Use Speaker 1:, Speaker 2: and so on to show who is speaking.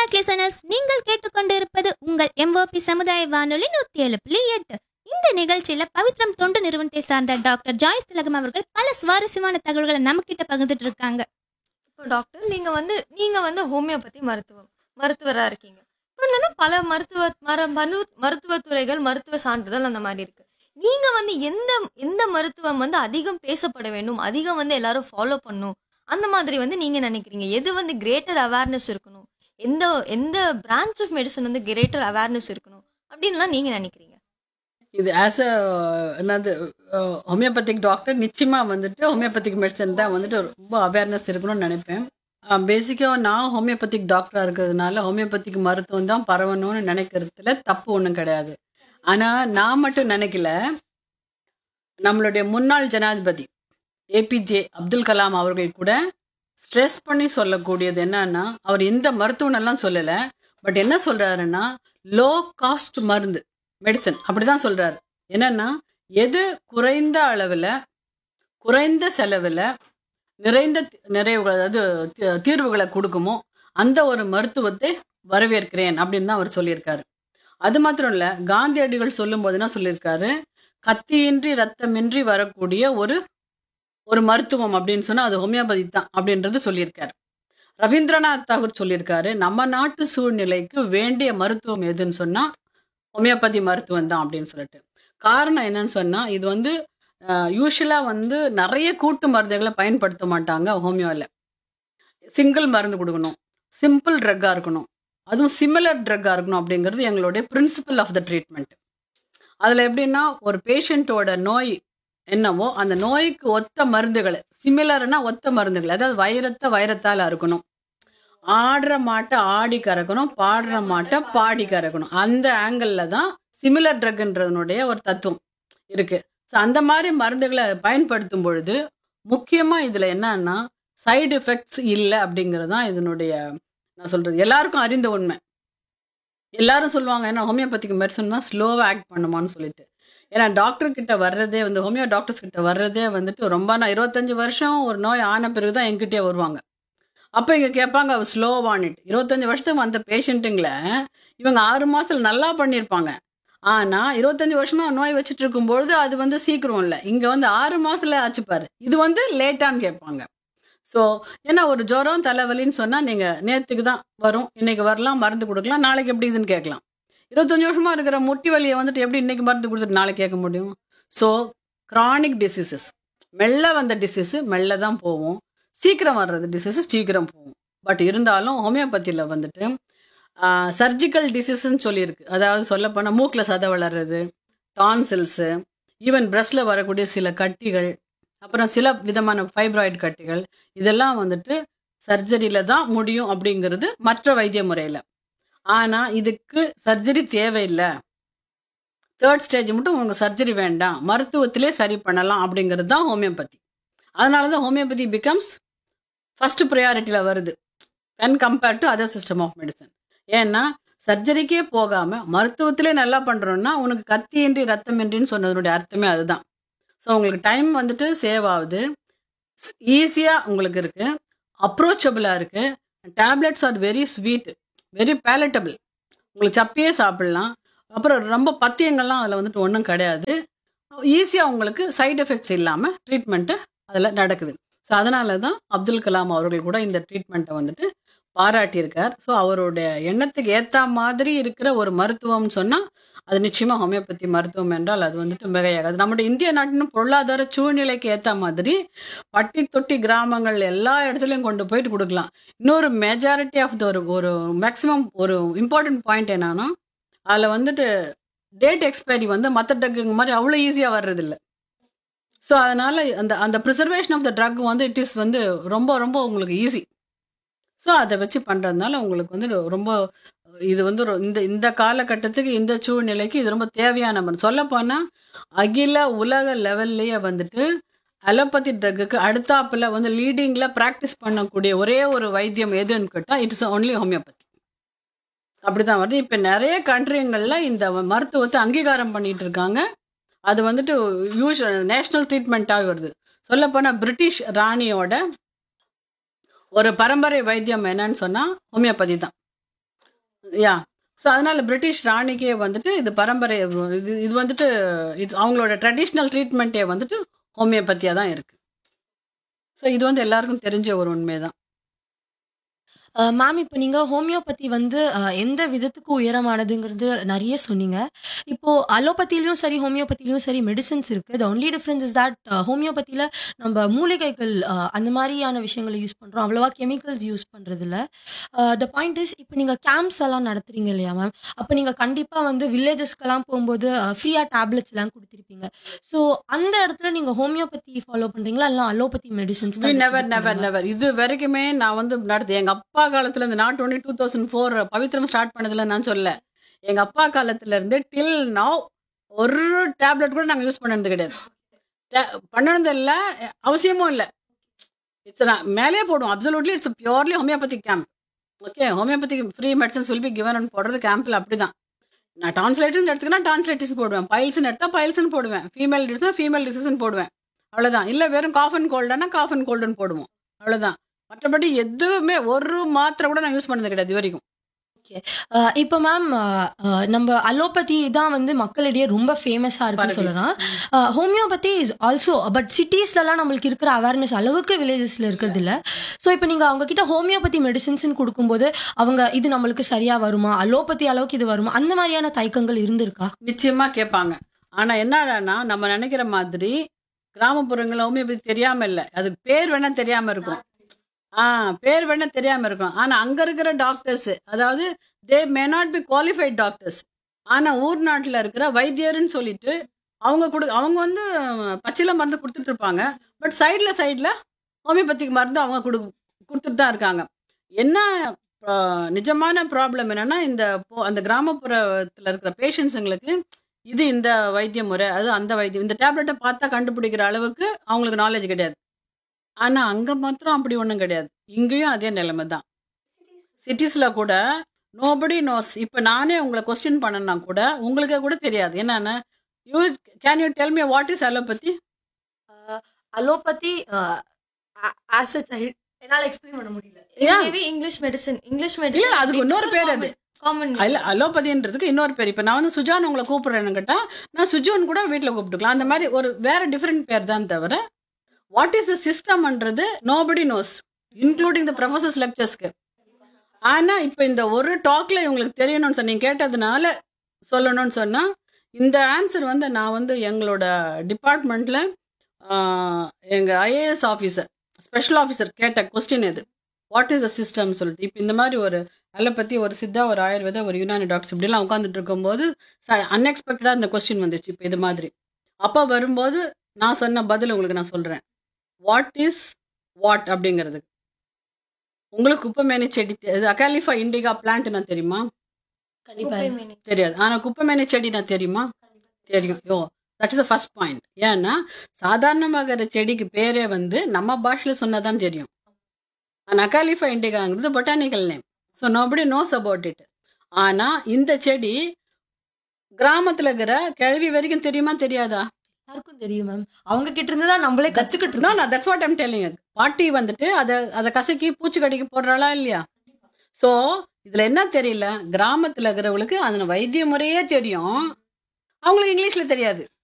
Speaker 1: Right listeners நீங்கள் கேட்டுக்கொண்டிருப்பது உங்கள் எம்ஓபி சமுதாய வானொலி நூத்தி ஏழு புள்ளி எட்டு இந்த நிகழ்ச்சியில பவித்ரம் தொண்டு நிறுவனத்தை சார்ந்த டாக்டர் ஜாய்ஸ் திலகம் அவர்கள் பல சுவாரஸ்யமான தகவல்களை நம்ம கிட்ட பகிர்ந்துட்டு இருக்காங்க
Speaker 2: இப்போ டாக்டர் நீங்க வந்து நீங்க வந்து ஹோமியோபதி மருத்துவம் மருத்துவரா இருக்கீங்க இப்போ என்னன்னா பல மருத்துவ மர மரு மருத்துவத்துறைகள் மருத்துவ சான்றிதழ் அந்த மாதிரி இருக்கு நீங்க வந்து எந்த எந்த மருத்துவம் வந்து அதிகம் பேசப்பட வேண்டும் அதிகம் வந்து எல்லாரும் ஃபாலோ பண்ணும் அந்த மாதிரி வந்து நீங்க நினைக்கிறீங்க எது வந்து கிரேட்டர் அவேர்னஸ் இருக்கணும் எந்த எந்த பிரான்ச் ஆஃப் மெடிசன் வந்து கிரேட்டர் அவேர்னஸ் இருக்கணும் அப்படின்லாம் நீங்க நினைக்கிறீங்க
Speaker 3: இது ஆஸ் அ என்னது ஹோமியோபதிக் டாக்டர் நிச்சயமாக வந்துட்டு ஹோமியோபதிக் மெடிசன் தான் வந்துட்டு ரொம்ப அவேர்னஸ் இருக்கணும்னு நினைப்பேன் பேசிக்காக நான் ஹோமியோபதிக் டாக்டராக இருக்கிறதுனால ஹோமியோபதிக் மருத்துவம் தான் பரவணும்னு நினைக்கிறதுல தப்பு ஒன்றும் கிடையாது ஆனால் நான் மட்டும் நினைக்கல நம்மளுடைய முன்னாள் ஜனாதிபதி ஏபிஜே அப்துல் கலாம் அவர்கள் கூட ஸ்ட்ரெஸ் பண்ணி சொல்லக்கூடியது என்னன்னா அவர் எந்த மருத்துவம் எல்லாம் சொல்லலை பட் என்ன சொல்றாருன்னா லோ காஸ்ட் மருந்து மெடிசன் அப்படிதான் சொல்றாரு என்னன்னா எது குறைந்த அளவில் குறைந்த செலவில் நிறைந்த தி- நிறைவுகள் அதாவது தி- தீர்வுகளை கொடுக்குமோ அந்த ஒரு மருத்துவத்தை வரவேற்கிறேன் அப்படின்னு தான் அவர் சொல்லியிருக்காரு அது மாத்திரம் இல்லை காந்தியடிகள் சொல்லும்போது என்ன சொல்லியிருக்காரு கத்தியின்றி ரத்தமின்றி வரக்கூடிய ஒரு ஒரு மருத்துவம் அப்படின்னு சொன்னா அது ஹோமியோபதி தான் அப்படின்றது சொல்லியிருக்காரு ரவீந்திரநாத் தாகூர் சொல்லியிருக்காரு நம்ம நாட்டு சூழ்நிலைக்கு வேண்டிய மருத்துவம் எதுன்னு சொன்னா ஹோமியோபதி மருத்துவம் தான் அப்படின்னு சொல்லிட்டு காரணம் என்னன்னு சொன்னா இது வந்து யூஸ்வலாக வந்து நிறைய கூட்டு மருந்துகளை பயன்படுத்த மாட்டாங்க ஹோமியோவில் சிங்கிள் மருந்து கொடுக்கணும் சிம்பிள் ட்ரக்காக இருக்கணும் அதுவும் சிமிலர் ட்ரக்காக இருக்கணும் அப்படிங்கிறது எங்களுடைய பிரின்சிபல் ஆஃப் த ட்ரீட்மெண்ட் அதில் எப்படின்னா ஒரு பேஷண்ட்டோட நோய் என்னவோ அந்த நோய்க்கு ஒத்த மருந்துகளை சிமிலர்னா ஒத்த மருந்துகள் அதாவது வைரத்தை வைரத்தால் இருக்கணும் ஆடுற மாட்டை ஆடி கறக்கணும் பாடுற மாட்டை பாடி கறக்கணும் அந்த ஆங்கிளில் தான் சிமிலர் ட்ரக்ன்றதனுடைய ஒரு தத்துவம் இருக்கு ஸோ அந்த மாதிரி மருந்துகளை பயன்படுத்தும் பொழுது முக்கியமாக இதில் என்னன்னா சைடு எஃபெக்ட்ஸ் இல்லை அப்படிங்கிறது தான் இதனுடைய நான் சொல்றது எல்லாருக்கும் அறிந்த உண்மை எல்லாரும் சொல்லுவாங்க ஏன்னா ஹோமியோபதிக் மெடிசன் தான் ஸ்லோவாக ஆக்ட் பண்ணுமான்னு சொல்லிட்டு ஏன்னா டாக்டர் கிட்ட வர்றதே வந்து ஹோமியோ டாக்டர்ஸ் கிட்ட வர்றதே வந்துட்டு ரொம்ப நான் இருபத்தஞ்சு வருஷம் ஒரு நோய் ஆன பிறகு தான் எங்கிட்டே வருவாங்க அப்போ இங்கே கேட்பாங்க அவ ஸ்லோவானிட்டு இருபத்தஞ்சு வருஷத்துக்கு வந்த பேஷண்ட்டுங்களை இவங்க ஆறு மாசத்துல நல்லா பண்ணியிருப்பாங்க ஆனால் இருபத்தஞ்சு வருஷமா நோய் வச்சுட்டு இருக்கும்பொழுது அது வந்து சீக்கிரம் இல்லை இங்கே வந்து ஆறு மாசத்துல ஆச்சு பாரு இது வந்து லேட்டான்னு கேட்பாங்க ஸோ ஏன்னா ஒரு ஜுரம் தலைவலின்னு சொன்னால் நீங்கள் நேற்றுக்கு தான் வரும் இன்னைக்கு வரலாம் மருந்து கொடுக்கலாம் நாளைக்கு எப்படி இதுன்னு கேட்கலாம் இருபத்தஞ்சு வருஷமா இருக்கிற முட்டி வலியை வந்துட்டு எப்படி இன்னைக்கு மருந்து கொடுத்துட்டு நாளைக்கு கேட்க முடியும் ஸோ கிரானிக் டிசீசஸ் மெல்ல வந்த டிசீஸ் மெல்ல தான் போகும் சீக்கிரம் வர்றது டிசீஸ் சீக்கிரம் போகும் பட் இருந்தாலும் ஹோமியோபதியில் வந்துட்டு சர்ஜிக்கல் டிசீஸ்ன்னு சொல்லியிருக்கு அதாவது சொல்லப்போனால் மூக்கில் சதை வளர்றது டான்சில்ஸு ஈவன் பிரஸ்டில் வரக்கூடிய சில கட்டிகள் அப்புறம் சில விதமான ஃபைப்ராய்டு கட்டிகள் இதெல்லாம் வந்துட்டு சர்ஜரியில் தான் முடியும் அப்படிங்கிறது மற்ற வைத்திய முறையில் ஆனால் இதுக்கு சர்ஜரி தேவையில்லை தேர்ட் ஸ்டேஜ் மட்டும் உங்களுக்கு சர்ஜரி வேண்டாம் மருத்துவத்திலே சரி பண்ணலாம் அப்படிங்கிறது தான் ஹோமியோபதி அதனால தான் ஹோமியோபதி பிகம்ஸ் ஃபர்ஸ்ட் ப்ரையாரிட்டியில் வருது when compared to other system of medicine ஏன்னா சர்ஜரிக்கே போகாமல் மருத்துவத்திலே நல்லா பண்ணுறோன்னா உனக்கு கத்தியின்றி ரத்தமின்றின்னு சொன்னதனுடைய அர்த்தமே அதுதான் ஸோ உங்களுக்கு டைம் வந்துட்டு சேவ் ஆகுது ஈஸியாக உங்களுக்கு இருக்கு அப்ரோச்சபிளாக இருக்கு tablets are very sweet very palatable உங்களுக்கு சப்பியே சாப்பிடலாம் அப்புறம் ரொம்ப பத்தியங்கள்லாம் அதில் வந்துட்டு ஒன்றும் கிடையாது ஈஸியாக உங்களுக்கு சைடு எஃபெக்ட்ஸ் இல்லாமல் ட்ரீட்மெண்ட்டு அதில் நடக்குது ஸோ அதனால தான் அப்துல் கலாம் அவர்கள் கூட இந்த ட்ரீட்மெண்ட்டை வந்துட்டு பாராட்டியிருக்கார் ஸோ அவருடைய எண்ணத்துக்கு ஏற்ற மாதிரி இருக்கிற ஒரு மருத்துவம்னு சொன்னால் அது நிச்சயமாக ஹோமியோபதி மருத்துவம் என்றால் அது வந்துட்டு மிகையாகாது நம்முடைய இந்திய நாட்டின் பொருளாதார சூழ்நிலைக்கு ஏற்ற மாதிரி பட்டி தொட்டி கிராமங்கள் எல்லா இடத்துலையும் கொண்டு போயிட்டு கொடுக்கலாம் இன்னொரு மெஜாரிட்டி ஆஃப் த ஒரு ஒரு மேக்ஸிமம் ஒரு இம்பார்ட்டன்ட் பாயிண்ட் என்னன்னா அதில் வந்துட்டு டேட் எக்ஸ்பைரி வந்து மற்ற ட்ரக்குங்க மாதிரி அவ்வளோ ஈஸியாக வர்றதில்ல ஸோ அதனால அந்த அந்த ப்ரிசர்வேஷன் ஆஃப் த ட்ரக் வந்து இட் இஸ் வந்து ரொம்ப ரொம்ப உங்களுக்கு ஈஸி ஸோ அதை வச்சு பண்ணுறதுனால உங்களுக்கு வந்து ரொம்ப இது வந்து ஒரு இந்த இந்த காலகட்டத்துக்கு இந்த சூழ்நிலைக்கு இது ரொம்ப தேவையான மருந்து சொல்லப்போனால் அகில உலக லெவல்லையே வந்துட்டு அலோபதி ட்ரக்குக்கு அடுத்தாப்புல வந்து லீடிங்கில் ப்ராக்டிஸ் பண்ணக்கூடிய ஒரே ஒரு வைத்தியம் எதுன்னு கேட்டால் இட்ஸ் ஒன்லி ஹோமியோபதி அப்படிதான் வருது இப்போ நிறைய கண்ட்ரிங்களில் இந்த மருத்துவத்தை அங்கீகாரம் பண்ணிட்டு இருக்காங்க அது வந்துட்டு யூஸ் நேஷனல் ட்ரீட்மெண்ட்டாக வருது சொல்லப்போனால் பிரிட்டிஷ் ராணியோட ஒரு பரம்பரை வைத்தியம் என்னன்னு சொன்னால் ஹோமியோபதி தான் யா ஸோ அதனால பிரிட்டிஷ் ராணிக்கே வந்துட்டு இது பரம்பரை இது இது வந்துட்டு இது அவங்களோட ட்ரெடிஷ்னல் ட்ரீட்மெண்ட்டே வந்துட்டு ஹோமியோபதியாக தான் இருக்கு ஸோ இது வந்து எல்லாருக்கும் தெரிஞ்ச ஒரு உண்மைதான்
Speaker 4: மேம் இப்போ நீங்கள் ஹோமியோபதி வந்து அஹ், எந்த விதத்துக்கு உயரமானதுங்கிறது நிறைய சொன்னீங்க இப்போ அலோபதியிலையும் சரி ஹோமியோபதியிலையும் சரி மெடிசின்ஸ் இருக்குது the only difference is that ஹோமியோபதியில் நம்ம மூலிகைகள் அஹ், அந்த மாதிரியான விஷயங்களை யூஸ் பண்ணுறோம் அவ்வளோவா கெமிக்கல்ஸ் யூஸ் பண்ணுறதில்ல த பாயிண்ட் இஸ் இப்போ நீங்கள் கேம்ப்ஸ் எல்லாம் நடத்துறீங்க இல்லையா மேம் அப்போ நீங்கள் கண்டிப்பாக வந்து வில்லேஜஸ்க்கெல்லாம் போகும்போது ஃப்ரீயாக டேப்லெட்ஸ் எல்லாம் கொடுத்துருப்பீங்க ஸோ அந்த இடத்துல நீங்கள் ஹோமியோபதி ஃபாலோ பண்ணுறீங்களா இல்லை allopathy medicines
Speaker 3: never never never இது வரைக்குமே நான் வந்து நடத்து எங்க அப்பா காலத்துல இருந்து not only two thousand four Pavithram start பண்ணதுல நான் சொல்ல எங்க அப்பா காலத்துல இருந்து டில் நவ் ஒரு டேப்லெட் கூட நாங்க யூஸ் பண்ணது கிடையாது தே- பண்ணனது இல்ல அவசியமும் இல்ல இட்ஸ் மேலே போடுவோம் absolutely it's purely homeopathic camp okay homeopathic free medicines will be given போடுறது கேம்ப்ல அப்படிதான் நான் டான்ஸ்லைட்டிஸ் எடுத்துக்கினா டான்ஸ்லைட்டிஸ் போடுவேன் பைல்ஸ்னு எடுத்தா பைல்ஸ்னு போடுவேன் ஃபீமேல் டிசீஸ் ஃபீமேல் டிசீஸ்னு போடுவேன் அவ்வளவுதான் இல்ல வெறும் காஃப் அண்ட் கோல்டானா காஃப் அண்ட் கோல்டுன்னு போடுவோம் அவ்வளவுதான் மற்றபடி எதுவுமே ஒரு மாத்திரை கூட நான் யூஸ் பண்ணது கிடையாது இது வரைக்கும்
Speaker 4: அஹ் இப்போ மேம் நம்ம அலோபதி தான் வந்து மக்களிடையே ரொம்ப ஃபேமஸாக இருக்குன்னு
Speaker 3: பரவி.
Speaker 4: சொல்லலாம் ஹோமியோபதி இஸ் ஆல்சோ பட் சிட்டிஸ்லலாம் நம்மளுக்கு இருக்கிற அவேர்னஸ் அளவுக்கு வில்லேஜஸ்ல இருக்கிறது இல்ல ஸோ இப்போ நீங்கள் அவங்க கிட்ட ஹோமியோபதி மெடிசின்ஸ்னு கொடுக்கும்போது அவங்க இது நம்மளுக்கு சரியா வருமா அலோபதி அளவுக்கு இது வருமா அந்த மாதிரியான தயக்கங்கள் இருந்திருக்கா
Speaker 3: நிச்சயமா கேட்பாங்க ஆனா என்னடான்னா நம்ம நினைக்கிற மாதிரி கிராமப்புறங்கள் ஹோமியோபதி தெரியாம இல்ல அதுக்கு பேர் வேணா தெரியாம இருக்கும் ஆ பேர் வேணா தெரியாம இருக்கும் ஆனா அங்க இருக்கிற டாக்டர்ஸ் அதாவது they may not be qualified doctors ஆனா ஊர் நாட்டுல இருக்கிற வைத்தியர்னு சொல்லிட்டு அவங்க கொடு அவங்க வந்து பச்சில மருந்து கொடுத்துட்டு இருப்பாங்க பட் சைடுல சைடுல ஹோமியோபதிக் மருந்து அவங்க கொடு கொடுத்துட்டு தான் இருக்காங்க என்ன ஆ, நிஜமான ப்ராப்ளம் என்னன்னா இந்த போ- அந்த கிராமப்புறத்துல இருக்கிற பேஷண்ட்ஸுங்களுக்கு இது இந்த வைத்திய முறை அது அந்த வைத்தியம் இந்த டேப்லெட்டை பார்த்தா கண்டுபிடிக்கிற அளவுக்கு அவங்களுக்கு நாலேஜ் கிடையாது ஆனா அங்க மாத்திரம் அப்படி ஒன்றும் கிடையாது இங்கேயும் அதே நிலைமை தான் சிட்டிஸ்ல கூட நோபடி நோஸ் இப்போ நானே உங்களை கொஸ்டின் பண்ணனா கூட உங்களுக்கே கூட தெரியாது என்னன்னு you can you tell me what is allopathy
Speaker 4: allopathy as a child என்னால் எக்ஸ்பிளைன் பண்ண முடியல
Speaker 3: Yeah.
Speaker 2: Maybe English medicine English
Speaker 3: இல்ல
Speaker 2: மெடிசன்
Speaker 3: அதுக்கு இன்னொரு பேர் அது
Speaker 2: காமன்
Speaker 3: இல்ல அலோபதின்றதுக்கு இன்னொரு பேர் இப்போ நான் வந்து சுஜான் உங்களை கூப்பிடுறேன்னு கேட்டா நான் சுஜோன் கூட வீட்டில் கூப்பிட்டுக்கலாம் அந்த மாதிரி ஒரு வேற டிஃப்ரெண்ட் பேர் தான் தவிர வாட் இஸ் த சிஸ்டம்ன்றது nobody knows including the professors லெக்சர்ஸ்க்கு ஆனா இப்போ இந்த ஒரு டாக்ல இவங்களுக்கு தெரியணும்னு சொன்ன நீங்க கேட்டதுனால சொல்லணும்னு சொன்னா இந்த ஆன்சர் வந்து நான் வந்து எங்களோட டிபார்ட்மெண்ட்ல எங்க ஐஏஎஸ் ஆஃபீஸர் ஸ்பெஷல் ஆஃபீஸர் கேட்ட கொஸ்டின் இது வாட் இஸ் த சிஸ்டம் சொல்லிட்டு இப்போ இந்த மாதிரி ஒரு அலோபதி ஒரு சித்தா ஒரு ஆயுர்வேதா ஒரு யுனானி டாக்டர்ஸ் இப்படிலாம் உட்காந்துட்டு இருக்கும்போது அன்எக்ஸ்பெக்டடாக இந்த கொஸ்டின் வந்துச்சு இப்போ இது மாதிரி அப்போ வரும்போது நான் சொன்ன பதில் உங்களுக்கு நான் சொல்கிறேன் வாட் இஸ் வாட் அப்படிங்கிறது உங்களுக்கு குப்பைமேனி செடி தெ- இது அகாலிஃபா இண்டிகா பிளான்ட் நான் தெரியுமா
Speaker 4: கண்டிப்பா
Speaker 3: தெரியாது ஆனால் குப்பைமேனி செடி நான் தெரியுமா தெரியும் yo that is first point ஏன்னா சாதாரணமாக செடிக்கு பேரே வந்து நம்ம பாஷையில் சொன்னதான் தெரியும் ஆனால் அகாலிஃபா இண்டிகாங்கிறது botanical name so nobody knows about it ஆனால் இந்த செடி கிராமத்தில் இருக்கிற கிழவி வரைக்கும் தெரியுமா தெரியாதா
Speaker 4: எல்லாருக்கும் தெரியும் மேம் அவங்க கிட்ட இருந்து தான் நம்மளே கத்துக்கிட்டு
Speaker 3: நோ
Speaker 4: இருக்கோம்
Speaker 3: தட்ஸ் வாட் ஐம் டெல்லிங் பாட்டி வந்துட்டு அதை அதை கசக்கி பூச்சிக்கடிக்கு போடுறாளா இல்லையா ஸோ இதுல என்ன தெரியல கிராமத்துல இருக்கிறவங்களுக்கு அதன வைத்திய முறையே தெரியும் அவங்களுக்கு இங்கிலீஷ்ல தெரியாது